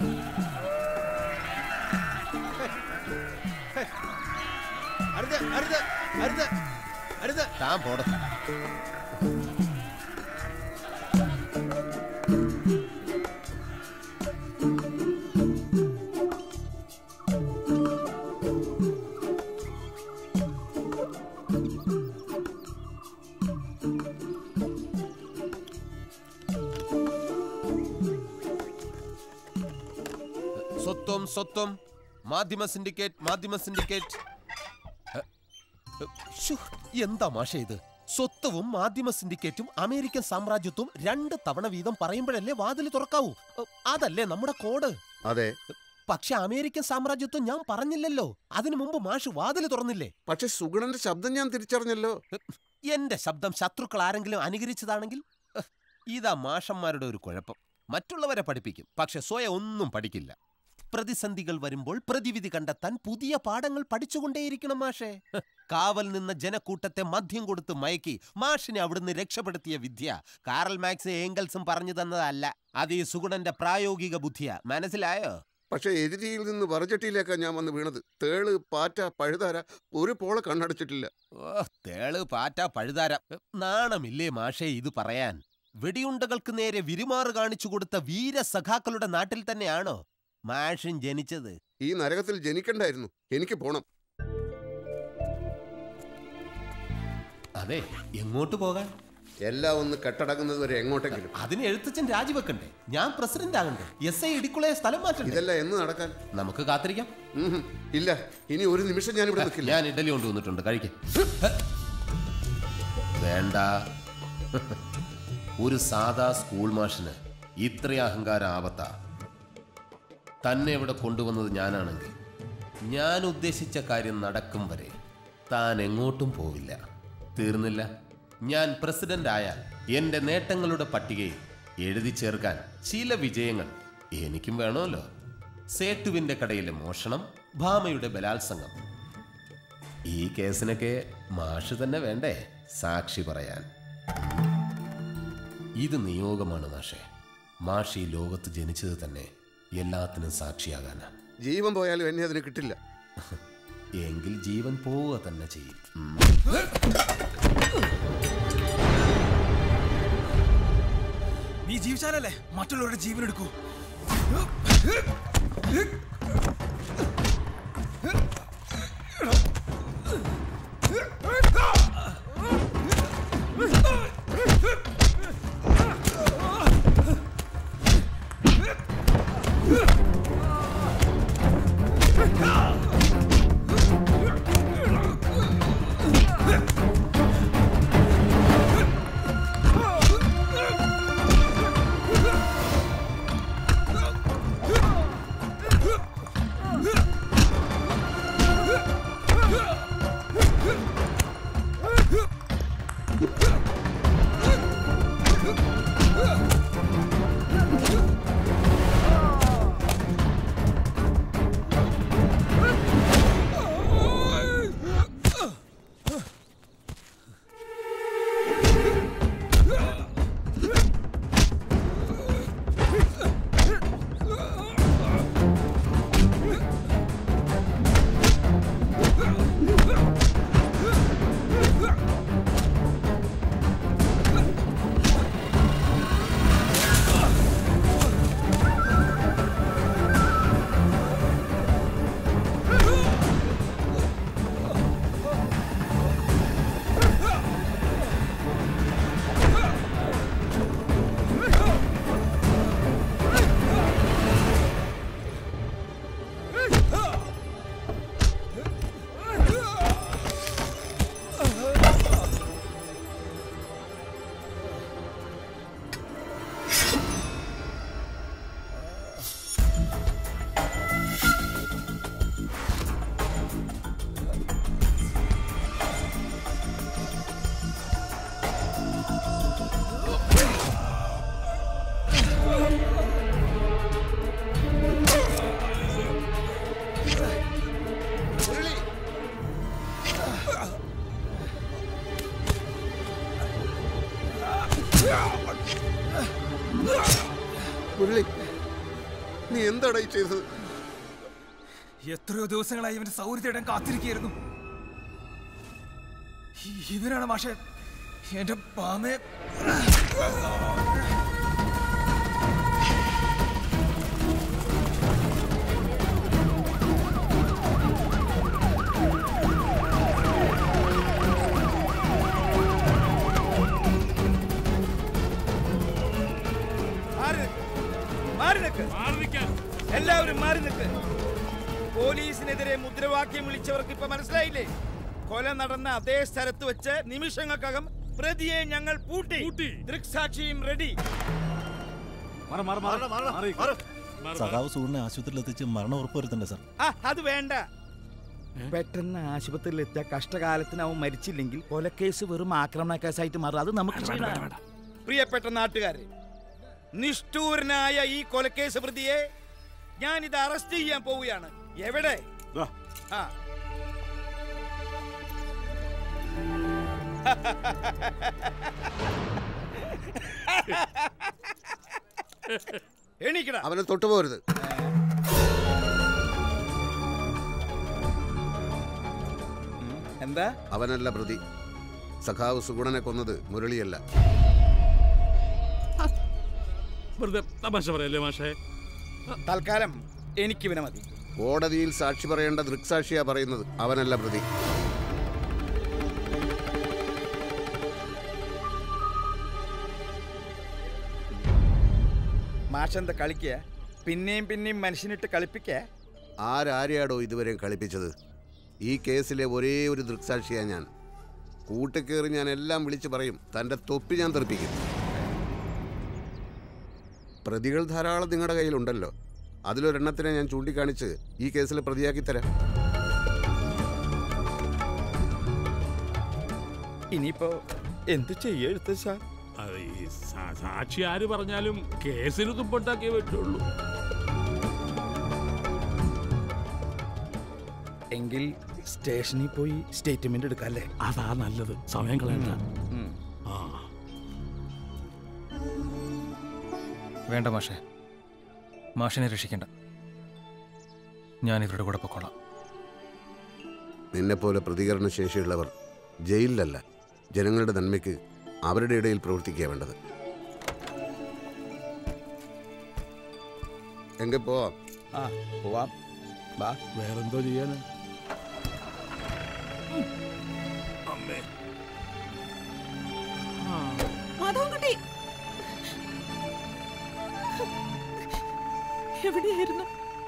അരുത് അരുത് അരുത് അരുത് താൻ പോട സ്വത്വം സ്വത്വം മാധ്യമ സിൻഡിക്കേറ്റ് മാധ്യമ സിൻഡിക്കേറ്റ് എ, എ, ശ്ശോ, എന്താ മാഷ ഇത് സ്വത്വവും മാധ്യമ സിൻഡിക്കേറ്റും അമേരിക്കൻ സാമ്രാജ്യത്വം രണ്ട് തവണ വീതം പറയുമ്പോഴല്ലേ വാതിൽ തുറക്കാവൂ എ, അതല്ലേ നമ്മുടെ കോഡ് അതെ പക്ഷെ അമേരിക്കൻ സാമ്രാജ്യത്വം ഞാൻ പറഞ്ഞില്ലല്ലോ അതിനു മുമ്പ് മാഷ് വാതിൽ തുറന്നില്ലേ പക്ഷെ സുഗുണന്റെ ശബ്ദം ഞാൻ തിരിച്ചറിഞ്ഞല്ലോ എന്റെ ശബ്ദം ശത്രുക്കൾ ആരെങ്കിലും അനുകരിച്ചതാണെങ്കിൽ എഹ്, ഇതാ മാഷന്മാരുടെ ഒരു കുഴപ്പം മറ്റുള്ളവരെ പഠിപ്പിക്കും പക്ഷെ സ്വയം ഒന്നും പഠിക്കില്ല പ്രതിസന്ധികൾ വരുമ്പോൾ പ്രതിവിധി കണ്ടെത്താൻ പുതിയ പാഠങ്ങൾ പഠിച്ചുകൊണ്ടേയിരിക്കണം മാഷേ ഹ്, കാവൽ നിന്ന ജനക്കൂട്ടത്തെ മദ്യം കൊടുത്ത് മയക്കി മാഷിനെ അവിടുന്ന് രക്ഷപ്പെടുത്തിയ വിദ്യ കാറൽ മാക്സ് ഏംഗൽസും പറഞ്ഞു തന്നതല്ല അത് ഈ സുഗുണന്റെ പ്രായോഗിക ബുദ്ധിയാ മനസ്സിലായോ പക്ഷെ എതിരിയിൽ നിന്ന് വറചട്ടിയിലേക്കാ ഞാൻ വന്ന് വീണത് തേള് പാറ്റ പഴുതാര ഒരു പോളെ കണ്ണടച്ചിട്ടില്ല ഓ തേള് പാറ്റ പഴുതാര നാണമില്ലേ മാഷേ ഇത് പറയാൻ വെടിയുണ്ടകൾക്ക് നേരെ വിരുമാറ് കാണിച്ചു കൊടുത്ത വീരസഖാക്കളുടെ നാട്ടിൽ തന്നെയാണോ മാഷൻ ജനിച്ചത് ഈ നരകത്തിൽ ജനിക്കണ്ടായിരുന്നു എനിക്ക് പോണം അതെ എങ്ങോട്ട് പോകാൻ എല്ലാം ഒന്ന് കെട്ടടങ്ങുന്നത് വരെ എങ്ങോട്ടെങ്കിലും അതിന് എഴുത്തച്ഛൻ രാജിവെക്കണ്ടേ ഞാൻ പ്രസിഡന്റ് ആകണ്ടേ എസ് ഐ ഇടിക്കുളയെ സ്ഥലം മാറ്റണ്ടേ ഇതെല്ലാം എന്ന് നടക്കാൻ നമുക്ക് കാത്തിരിക്കാം ഉം. ഇല്ല ഇനി ഒരു നിമിഷം ഞാൻ ഇവിടെ നിൽക്കില്ല ഞാൻ ഇഡലി കൊണ്ടുവന്നിട്ടുണ്ട് കഴിക്ക വേണ്ട ഒരു സാധാ സ്കൂൾ മാഷിന് ഇത്രയും അഹങ്കാരം ആപത്താ തന്നെ ഇവിടെ കൊണ്ടുവന്നത് ഞാനാണെങ്കിൽ ഞാൻ ഉദ്ദേശിച്ച കാര്യം നടക്കും വരെ താൻ എങ്ങോട്ടും പോവില്ല തീർന്നില്ല ഞാൻ പ്രസിഡന്റ് ആയാൽ എന്റെ നേട്ടങ്ങളുടെ പട്ടികയിൽ എഴുതി ചേർക്കാൻ ചില വിജയങ്ങൾ എനിക്കും വേണമല്ലോ സേട്ടുവിന്റെ കടയിലെ മോഷണം ഭാമയുടെ ബലാത്സംഗം ഈ കേസിനൊക്കെ മാഷ് തന്നെ വേണ്ടേ സാക്ഷി പറയാൻ ഇത് നിയോഗമാണ് മാഷെ മാഷ് ഈ ലോകത്ത് ജനിച്ചത് തന്നെ എല്ലാത്തിനും സാക്ഷിയാകാനാ ജീവൻ പോയാലും എന്നെ അതിന് കിട്ടില്ല എങ്കിൽ ജീവൻ പോവുക തന്നെ ചെയ്യും ഉം. നീ ജീവിച്ചാലല്ലേ മറ്റുള്ളവരുടെ ജീവൻ എടുക്കൂ നീ എന്താടാ ഈ ചെയ്തത് എത്രയോ ദിവസങ്ങളായി ഇവന്റെ സൗകര്യത്തിടാൻ കാത്തിരിക്കുകയായിരുന്നു ഇ- ഇവനാണ് മാഷെ എന്റെ പാമയെ മാറി നിൽക്ക്. മാറി നിൽക്ക്. എല്ലാവരും മാറി നിൽക്ക് പോലീസിനെതിരെ മുദ്രാവാക്യം വിളിച്ചവർക്ക് ഇപ്പൊ മനസ്സിലായില്ലേ കൊല നടന്ന അതേ സ്ഥലത്ത് വെച്ച് നിമിഷങ്ങൾക്കകം പ്രതിയെ ഞങ്ങൾ പൂട്ടി ദൃക്സാക്ഷിയും റെഡി സഖാവ് സൂറിനെ ആശുപത്രിയിൽ എത്തിച്ച് മരണം ഉറപ്പുവരുത്തണ്ടേ സാർ ആ അത് വേണ്ട പെട്ടെന്ന് ആശുപത്രിയിൽ എത്തിയ കഷ്ടകാലത്തിന് അവൻ മരിച്ചില്ലെങ്കിൽ കൊലക്കേസ് വെറും ആക്രമണ കേസായിട്ട് മാറും അത് നമുക്ക് ചെയ്യണം. പ്രിയപ്പെട്ട നാട്ടുകാരെ നിഷ്ഠൂരനായ ഈ കൊലക്കേസ് പ്രതിയെ ഞാൻ ഇത് അറസ്റ്റ് ചെയ്യാൻ പോവുകയാണ് എവിടെ ആ എണീക്കടാ അവനെ തൊട്ടുപോകരുത് എന്താ അവനല്ല പ്രതി സഖാവ് സുഗുണനെ കൊന്നത് മുരളിയല്ല വെറുതെ തമാശ പറയല്ലേ മാഷേ തൽക്കാലം എനിക്ക് ഇവനെ മതി കോടതിയിൽ സാക്ഷി പറയേണ്ട ദൃക്സാക്ഷിയാ പറയുന്നത് അവനല്ല പ്രതി മാഷെന്താ കളിക്കുക പിന്നെയും പിന്നെയും മനുഷ്യനിട്ട് കളിപ്പിക്കുക ആരാരെയാടോ ഇതുവരെ കളിപ്പിച്ചത് ഈ കേസിലെ ഒരേ ഒരു ദൃക്സാക്ഷിയാ ഞാൻ കൂട്ടിക്കേറി ഞാൻ എല്ലാം വിളിച്ചു പറയും തൻ്റെ തൊപ്പി ഞാൻ തെറിപ്പിക്കും പ്രതികൾ ധാരാളം നിങ്ങളുടെ കയ്യിലുണ്ടല്ലോ അതിലൊരെണ്ണത്തിനെ ഞാൻ ചൂണ്ടിക്കാണിച്ച് ഈ കേസിൽ പ്രതിയാക്കി തരാം ഇനിയിപ്പോ എന്ത് ചെയ്യെഴുത്ത സാർ അത് ഈ സാ- സാക്ഷി ആര് പറഞ്ഞാലും കേസിന് തുമ്പുണ്ടാക്കിയേ പറ്റുള്ളൂ എങ്കിൽ സ്റ്റേഷനിൽ പോയി സ്റ്റേറ്റ്മെന്റ് എടുക്കാം അല്ലേ അതാ നല്ലത് സമയം കളയണ്ട ആ വേണ്ട മാഷെ മാഷിനെ രക്ഷിക്കണ്ട ഞാൻ ഇവരുടെ കൂടെ പൊക്കോളാം നിന്നെപ്പോലെ പ്രതികരണ ശേഷിയുള്ളവർ ജയിലിലല്ല ജനങ്ങളുടെ നന്മയ്ക്ക് അവരുടെ ഇടയിൽ പ്രവർത്തിക്കുക വേണ്ടത് എങ്കിൽ പോവാം ആ പോവാം വാ വേറെന്തോ ചെയ്യാന് അമ്മേ മാധവൻകുട്ടി എവിടെയായിരുന്നു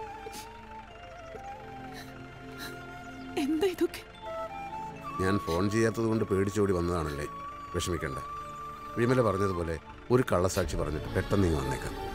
എന്താ ഇതൊക്കെ ഞാൻ ഫോൺ ചെയ്യാത്തത് കൊണ്ട് പേടിച്ചോടി വന്നതാണല്ലേ വിഷമിക്കണ്ട വിമല പറഞ്ഞതുപോലെ ഒരു കള്ളസാക്ഷി പറഞ്ഞിട്ട് പെട്ടെന്ന് ഇങ്ങ് വന്നേക്കാം